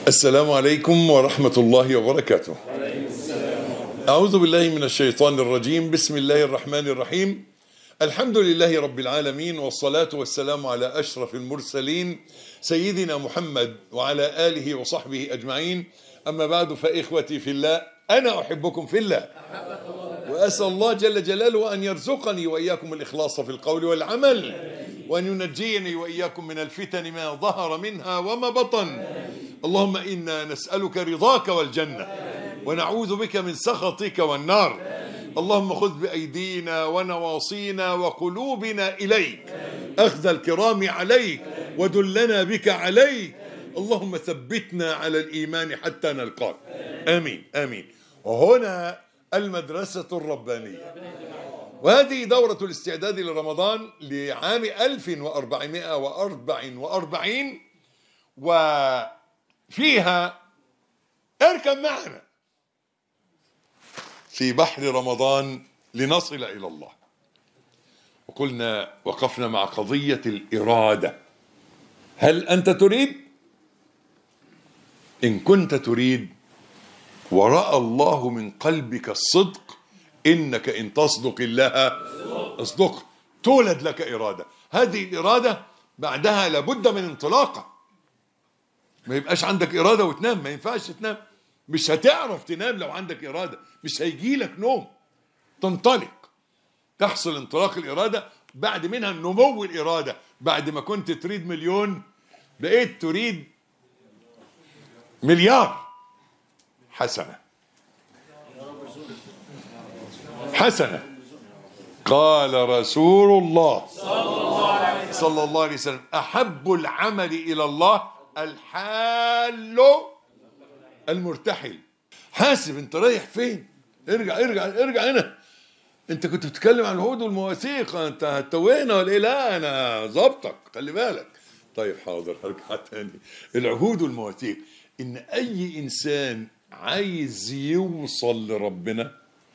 السلام عليكم ورحمة الله وبركاته أعوذ بالله من الشيطان الرجيم بسم الله الرحمن الرحيم الحمد لله رب العالمين والصلاة والسلام على أشرف المرسلين سيدنا محمد وعلى آله وصحبه أجمعين أما بعد فإخوتي في الله أنا أحبكم في الله وأسأل الله جل جلاله أن يرزقني وإياكم الإخلاص في القول والعمل وأن ينجيني وإياكم من الفتن ما ظهر منها وما بطن اللهم إنا نسألك رضاك والجنة ونعوذ بك من سخطك والنار اللهم خذ بأيدينا ونواصينا وقلوبنا إليك أخذ الكرام عليك ودلنا بك عليك اللهم ثبتنا على الإيمان حتى نلقاك آمين آمين وهنا المدرسة الربانية وهذه دورة الاستعداد لرمضان لعام 1444 وفيها اركب معنا في بحر رمضان لنصل إلى الله وقلنا وقفنا مع قضية الإرادة هل أنت تريد؟ إن كنت تريد ورأى الله من قلبك الصدق إنك إن تصدق الله اصدق تولد لك إرادة هذه الإرادة بعدها لابد من انطلاقة ما يبقاش عندك إرادة وتنام ما ينفعش تنام مش هتعرف تنام لو عندك إرادة مش هيجي لك نوم تنطلق تحصل انطلاق الإرادة بعد منها نمو الإرادة بعد ما كنت تريد مليون بقيت تريد مليار حسنة حسنة قال رسول الله صلى الله عليه وسلم أحب العمل إلى الله الحال المرتحل حاسب انت رايح فين ارجع ارجع ارجع هنا انت كنت بتتكلم عن العهود والمواثيق انت هتوهنا ولا ايه لا انا ظبطك خلي بالك طيب حاضر هرجع تاني العهود والمواثيق ان اي انسان عايز يوصل لربنا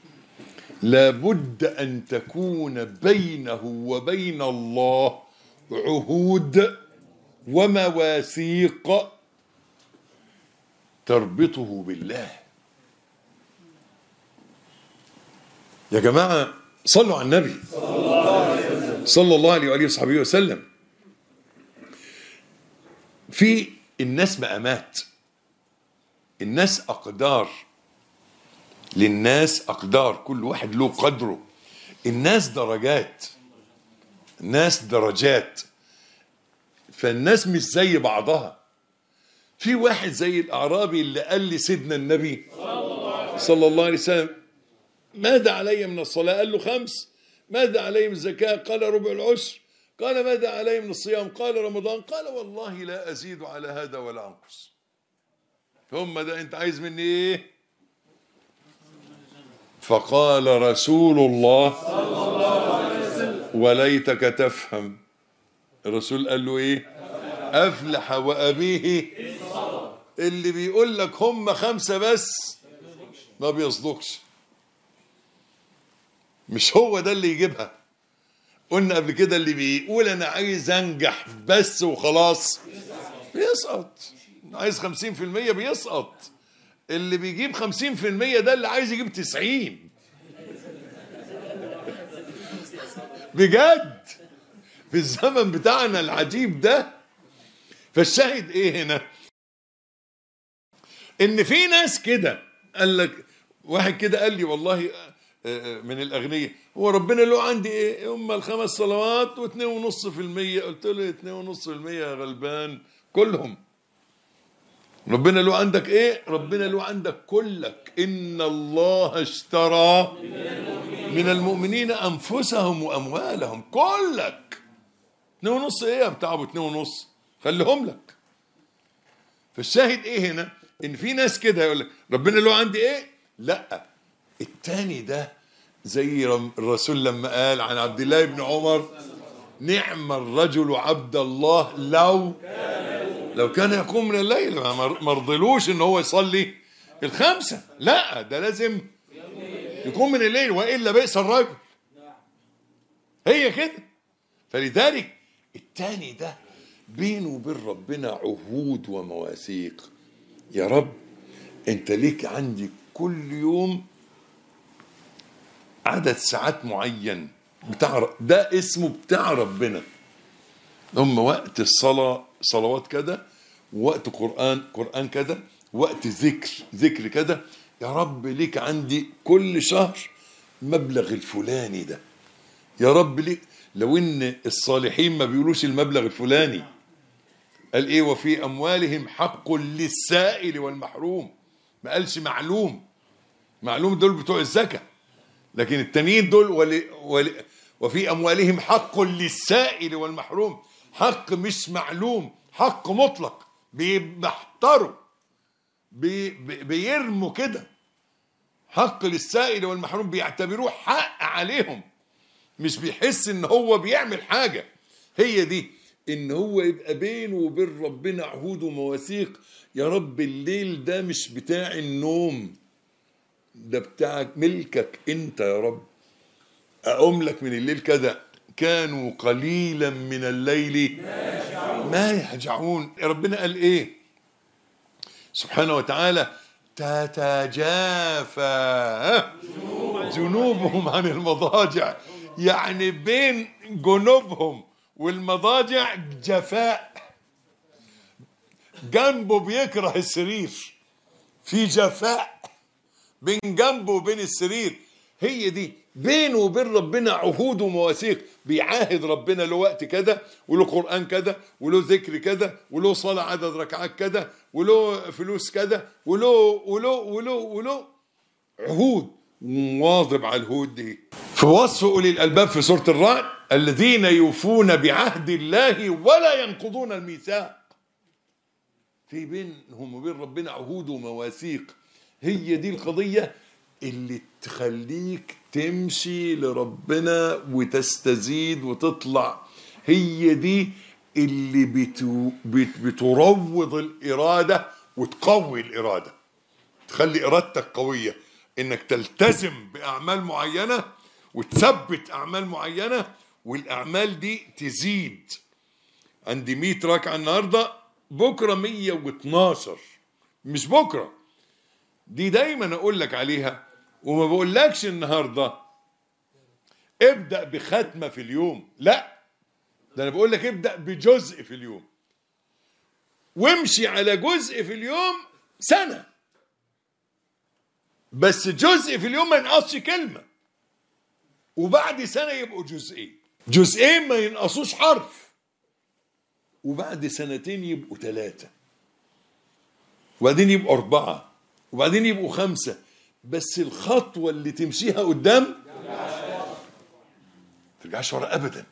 لابد ان تكون بينه وبين الله عهود ومواثيق تربطه بالله يا جماعة صلوا على النبي صلى الله عليه وآله وصحبه وسلم في الناس مقامات الناس أقدار للناس أقدار كل واحد له قدره الناس درجات الناس درجات فالناس مش زي بعضها في واحد زي الأعرابي اللي قال لي سيدنا النبي صلى الله عليه وسلم ماذا علي من الصلاة قال له خمس ماذا علي من الزكاة قال ربع العشر قال ماذا علي من الصيام قال رمضان قال والله لا أزيد على هذا ولا أنقص هم ده أنت عايز مني إيه فقال رسول الله وليتك تفهم الرسول قال له إيه أفلح وأبيه اللي بيقول لك هم خمسة بس ما بيصدقش مش هو ده اللي يجيبها قلنا قبل كده اللي بيقول انا عايز انجح بس وخلاص بيسقط عايز خمسين في المية بيسقط اللي بيجيب خمسين في المية ده اللي عايز يجيب تسعين بجد في الزمن بتاعنا العجيب ده فالشاهد ايه هنا ان في ناس كده قال لك واحد كده قال لي والله من الأغنياء هو ربنا له عندي إيه هم الخمس صلوات واثنين ونص في المية قلت له اثنين ونص في المية يا غلبان كلهم ربنا له عندك ايه ربنا له عندك كلك إن الله اشترى من المؤمنين أنفسهم وأموالهم كلك اثنين ونص ايه يا بتاع ابو اثنين ونص خليهم لك فالشاهد ايه هنا ان في ناس كده يقول لك ربنا له عندي ايه لا التاني ده زي الرسول لما قال عن عبد الله بن عمر نعم الرجل عبد الله لو لو كان يقوم من الليل ما رضلوش ان هو يصلي الخمسه لا ده لازم يقوم من الليل والا بئس الرجل هي كده فلذلك التاني ده بينه وبين ربنا عهود ومواثيق يا رب انت ليك عندي كل يوم عدد ساعات معين بتاع ده اسمه بتاع ربنا هم وقت الصلاة صلوات كده وقت قرآن قرآن كده وقت ذكر ذكر كده يا رب ليك عندي كل شهر مبلغ الفلاني ده يا رب ليك لو ان الصالحين ما بيقولوش المبلغ الفلاني قال ايه وفي اموالهم حق للسائل والمحروم ما قالش معلوم معلوم دول بتوع الزكاه لكن التانيين دول ولي ولي وفي اموالهم حق للسائل والمحروم حق مش معلوم حق مطلق بيحتروا بي بي بيرموا كده حق للسائل والمحروم بيعتبروه حق عليهم مش بيحس ان هو بيعمل حاجه هي دي ان هو يبقى بينه وبين ربنا عهود ومواثيق يا رب الليل ده مش بتاع النوم ده بتاعك ملكك انت يا رب اقوم لك من الليل كده كانوا قليلا من الليل ما يهجعون ربنا قال ايه سبحانه وتعالى تتجافى جنوبهم عن المضاجع يعني بين جنوبهم والمضاجع جفاء جنبه بيكره السرير في جفاء بين جنبه وبين السرير هي دي بينه وبين ربنا عهود ومواثيق بيعاهد ربنا له وقت كده وله قرآن كده وله ذكر كده وله صلاة عدد ركعات كده وله فلوس كده وله وله وله وله عهود مواظب على الهود دي في وصف أولي الألباب في سورة الرعد الذين يوفون بعهد الله ولا ينقضون الميثاق في بينهم وبين ربنا عهود ومواثيق هي دي القضية اللي تخليك تمشي لربنا وتستزيد وتطلع هي دي اللي بتو بت بتروض الإرادة وتقوي الإرادة تخلي إرادتك قوية إنك تلتزم بأعمال معينة وتثبت أعمال معينة والأعمال دي تزيد عندي 100 ركعة النهاردة بكرة 112 مش بكرة دي دايما أقول لك عليها وما بقولكش النهاردة ابدأ بختمة في اليوم لا ده أنا بقول لك ابدأ بجزء في اليوم وامشي على جزء في اليوم سنة بس جزء في اليوم ما ينقصش كلمة وبعد سنة يبقوا جزئين جزئين ما ينقصوش حرف وبعد سنتين يبقوا ثلاثة وبعدين يبقوا أربعة وبعدين يبقوا خمسة بس الخطوة اللي تمشيها قدام ترجعش ورا أبدا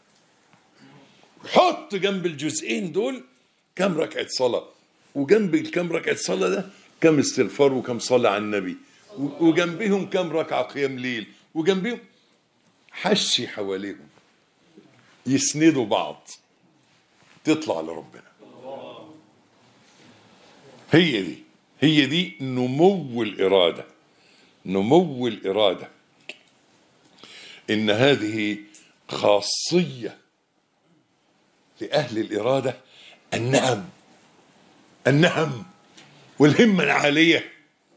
حط جنب الجزئين دول كم ركعة صلاة وجنب الكم ركعة صلاة ده كم استغفار وكم صلاة على النبي وجنبهم كم ركعة قيام ليل وجنبهم حشي حواليهم يسندوا بعض تطلع لربنا هي دي هي دي نمو الإرادة نمو الإرادة إن هذه خاصية لأهل الإرادة النهم النهم والهمة العالية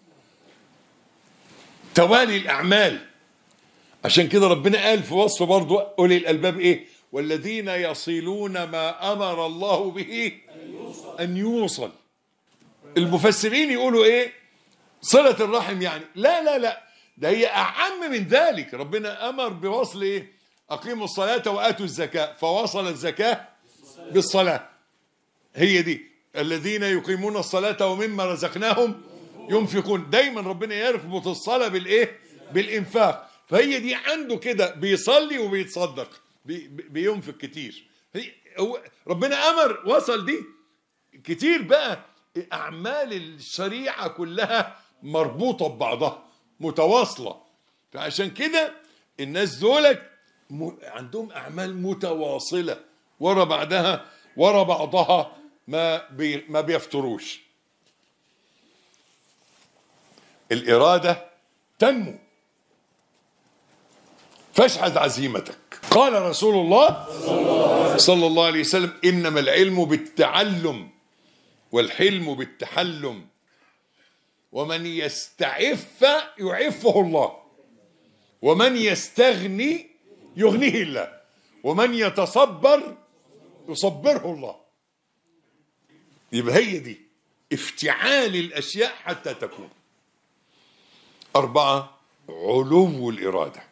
توالي الأعمال عشان كده ربنا قال في وصف برضو أولي الألباب إيه والذين يصلون ما أمر الله به أن يوصل المفسرين يقولوا إيه صلة الرحم يعني لا لا لا ده هي أعم من ذلك ربنا أمر بوصل إيه أقيموا الصلاة وآتوا الزكاة فوصل الزكاة بالصلاة هي دي الذين يقيمون الصلاة ومما رزقناهم ينفقون دايما ربنا يربط الصلاة بالإيه بالإنفاق فهي دي عنده كده بيصلي وبيتصدق بي بينفق كتير هي هو ربنا أمر وصل دي كتير بقى أعمال الشريعة كلها مربوطة ببعضها متواصلة فعشان كده الناس دولك عندهم أعمال متواصلة ورا بعدها ورا بعضها ما بي ما بيفتروش الإرادة تنمو فاشحذ عزيمتك قال رسول الله صلى الله عليه وسلم إنما العلم بالتعلم والحلم بالتحلم ومن يستعف يعفه الله ومن يستغني يغنيه الله ومن يتصبر يصبره الله يبقى هي دي افتعال الاشياء حتى تكون اربعه علو الاراده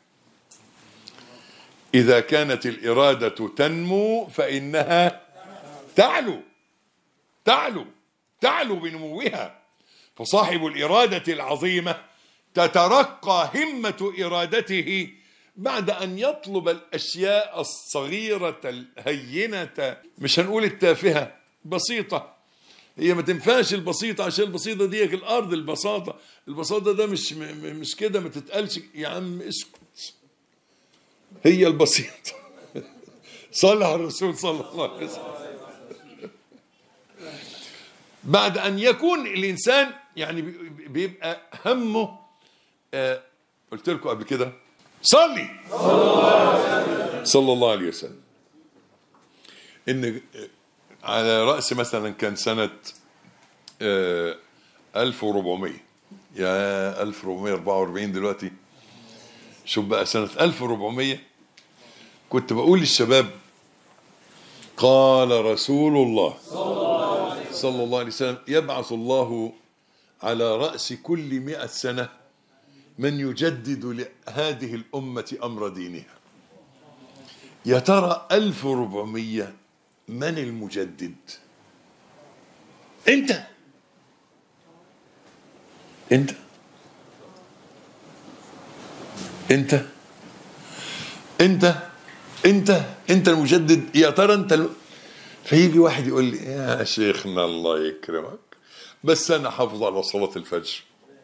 اذا كانت الاراده تنمو فانها تعلو تعلو تعلو بنموها فصاحب الاراده العظيمه تترقى همه ارادته بعد ان يطلب الاشياء الصغيره الهينه مش هنقول التافهه بسيطه هي ما تنفعش البسيطه عشان البسيطه دي الارض البساطه البساطه ده مش م- م- مش كده ما تتقالش يا عم اسكت هي البسيطه صلى على الرسول صلى الله عليه وسلم بعد ان يكون الانسان يعني بي- بيبقى همه آه قلت لكم قبل كده صلي صلى الله عليه وسلم ان على راس مثلا كان سنه آه 1400 يا 1444 دلوقتي شوف بقى سنه 1400 كنت بقول للشباب قال رسول الله صلى الله عليه وسلم يبعث الله على رأس كل مئة سنة من يجدد لهذه الأمة أمر دينها يا ترى 1400 من المجدد أنت أنت أنت أنت أنت أنت المجدد يا ترى أنت الم... فيجي واحد يقول لي يا شيخنا الله يكرمك بس انا حافظ على صلاه الفجر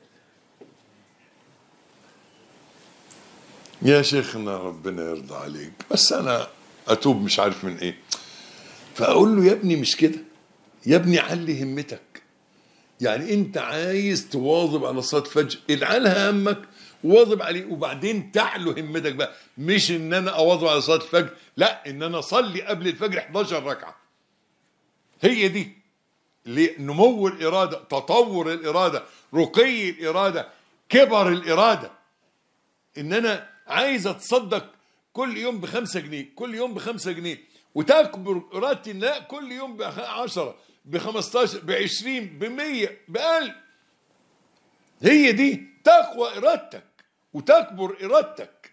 يا شيخنا ربنا يرضى عليك بس انا اتوب مش عارف من ايه فاقول له يا ابني مش كده يا ابني علي همتك يعني انت عايز تواظب على صلاه الفجر اجعلها همك واظب عليه وبعدين تعلو همتك بقى مش ان انا اواظب على صلاه الفجر لا ان انا اصلي قبل الفجر 11 ركعه هي دي ليه؟ نمو الإرادة تطور الإرادة رقي الإرادة كبر الإرادة إن أنا عايز أتصدق كل يوم بخمسة جنيه كل يوم بخمسة جنيه وتكبر إرادتي إن لا كل يوم بعشرة بخمستاشر بعشرين بمية بألف هي دي تقوى إرادتك وتكبر إرادتك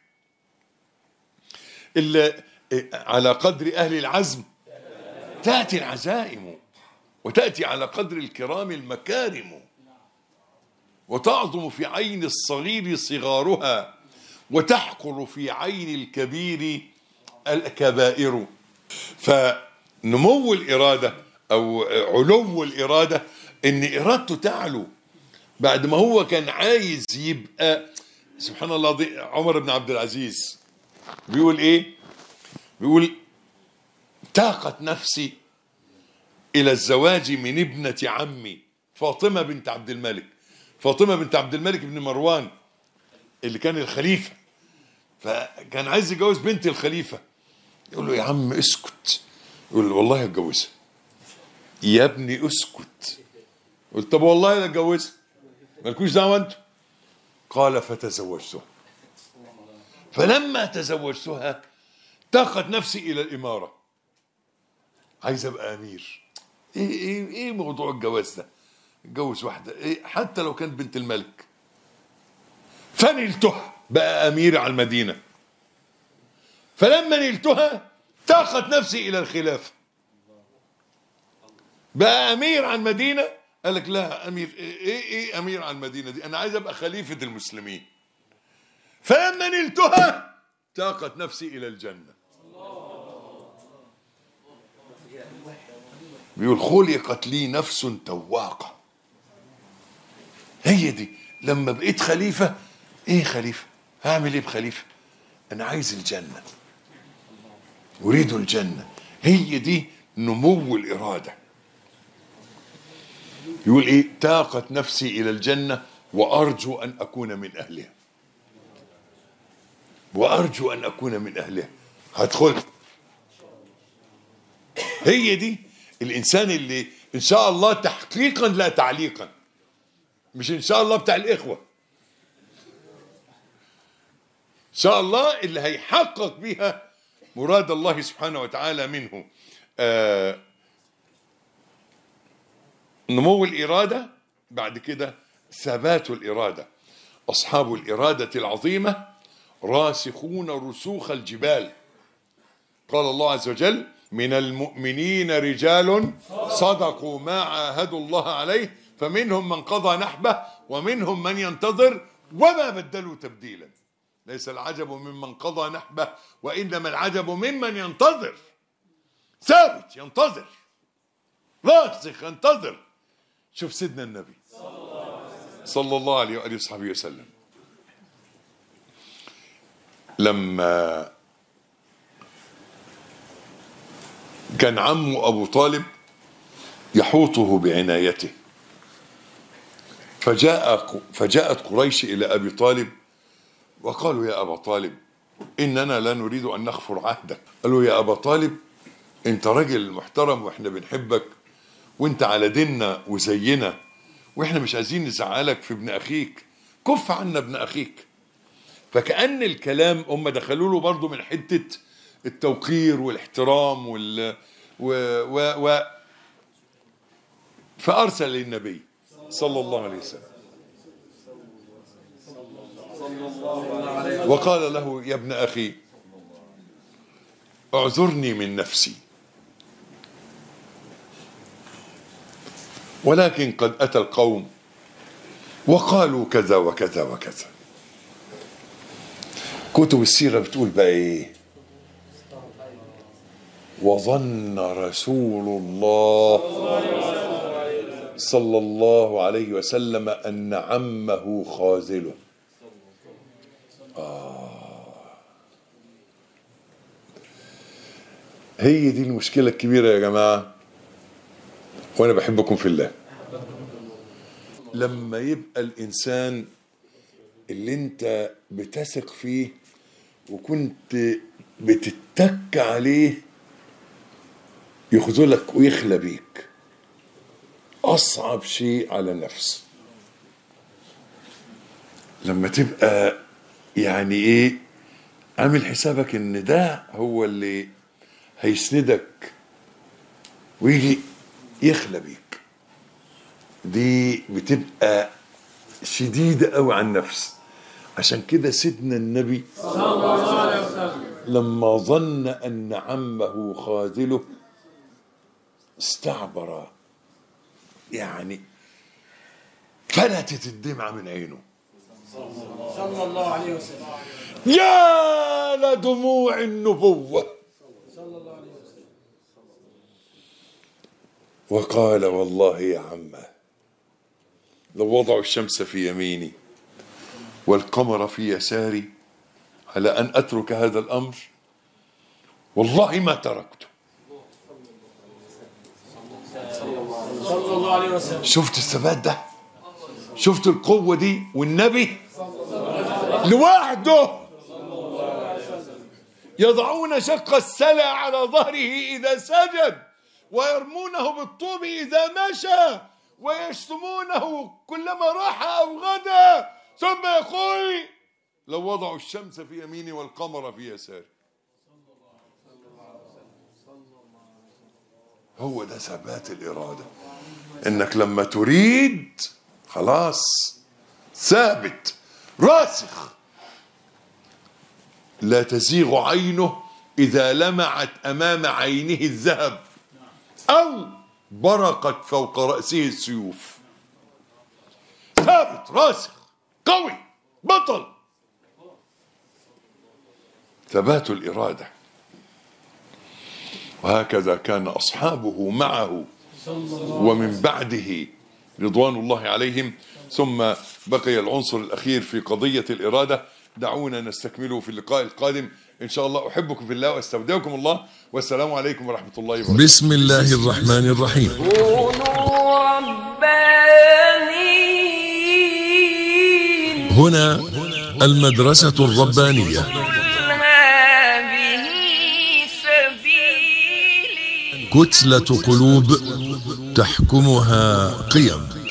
اللي على قدر أهل العزم تأتي العزائم وتأتي على قدر الكرام المكارم وتعظم في عين الصغير صغارها وتحقر في عين الكبير الكبائر فنمو الإرادة أو علو الإرادة إن إرادته تعلو بعد ما هو كان عايز يبقى سبحان الله العظيم عمر بن عبد العزيز بيقول إيه بيقول تاقت نفسي إلى الزواج من ابنة عمي فاطمة بنت عبد الملك فاطمة بنت عبد الملك بن مروان اللي كان الخليفة فكان عايز يتجوز بنت الخليفة يقول له يا عم اسكت يقول له والله هتجوزها يا ابني اسكت قلت طب والله لا اتجوزها مالكوش دعوه انتوا قال فتزوجتها فلما تزوجتها تاقت نفسي الى الاماره عايز ابقى امير ايه ايه ايه موضوع الجواز ده اتجوز واحده إيه حتى لو كانت بنت الملك فنلتها بقى امير على المدينه فلما نلتها تاقت نفسي الى الخلافه بقى امير على المدينه قال لك لا امير ايه ايه, إيه امير على المدينه دي انا عايز ابقى خليفه المسلمين فلما نلتها تاقت نفسي الى الجنه بيقول خلقت لي نفس تواقة هي دي لما بقيت خليفة ايه خليفة هعمل ايه بخليفة انا عايز الجنة اريد الجنة هي دي نمو الارادة يقول ايه تاقت نفسي الى الجنة وارجو ان اكون من اهلها وارجو ان اكون من اهلها هدخل هي دي الانسان اللي ان شاء الله تحقيقا لا تعليقا مش ان شاء الله بتاع الاخوه ان شاء الله اللي هيحقق بها مراد الله سبحانه وتعالى منه آه نمو الاراده بعد كده ثبات الاراده اصحاب الاراده العظيمه راسخون رسوخ الجبال قال الله عز وجل من المؤمنين رجال صدقوا ما عاهدوا الله عليه فمنهم من قضى نحبه ومنهم من ينتظر وما بدلوا تبديلا ليس العجب ممن قضى نحبه وإنما العجب ممن ينتظر ثابت ينتظر راسخ ينتظر شوف سيدنا النبي صلى الله عليه وآله وصحبه وسلم لما كان عمه أبو طالب يحوطه بعنايته فجاء فجاءت قريش إلى أبي طالب وقالوا يا أبا طالب إننا لا نريد أن نغفر عهدك قالوا يا أبا طالب أنت راجل محترم وإحنا بنحبك وأنت على ديننا وزينا وإحنا مش عايزين نزعلك في ابن أخيك كف عنا ابن أخيك فكأن الكلام هم دخلوا له برضه من حتة التوقير والاحترام وال و... و... و... فأرسل للنبي صلى الله عليه وسلم وقال له يا ابن أخي اعذرني من نفسي ولكن قد أتى القوم وقالوا كذا وكذا وكذا كتب السيرة بتقول بقى ايه وظن رسول الله صلى الله عليه وسلم أن عمه خاذله آه. هي دي المشكلة الكبيرة يا جماعة وأنا بحبكم في الله لما يبقى الإنسان اللي أنت بتثق فيه وكنت بتتك عليه يخذلك ويخلى بيك أصعب شيء على النفس لما تبقى يعني إيه عامل حسابك إن ده هو اللي هيسندك ويجي يخلى بيك دي بتبقى شديدة قوي على النفس عشان كده سيدنا النبي لما ظن أن عمه خاذله استعبر يعني فلتت الدمعة من عينه صلى الله عليه وسلم يا لدموع النبوة صلى الله عليه وسلم وقال والله يا عمه لو وضعوا الشمس في يميني والقمر في يساري على أن أترك هذا الأمر والله ما تركته صلى الله عليه وسلم شفت الثبات ده شفت القوة دي والنبي لوحده يضعون شق السلع على ظهره إذا سجد ويرمونه بالطوب إذا مشى ويشتمونه كلما راح أو غدا ثم يقول لو وضعوا الشمس في يميني والقمر في يساري هو ده ثبات الإرادة إنك لما تريد خلاص ثابت راسخ لا تزيغ عينه إذا لمعت أمام عينه الذهب أو برقت فوق رأسه السيوف ثابت راسخ قوي بطل ثبات الإرادة وهكذا كان أصحابه معه ومن بعده رضوان الله عليهم ثم بقي العنصر الأخير في قضية الإرادة دعونا نستكمله في اللقاء القادم إن شاء الله أحبكم في الله وأستودعكم الله والسلام عليكم ورحمة الله وبركاته بسم الله الرحمن الرحيم كونوا ربانيين هنا المدرسة الربانية قل هذه سبيلي كتلة قلوب تحكمها قيم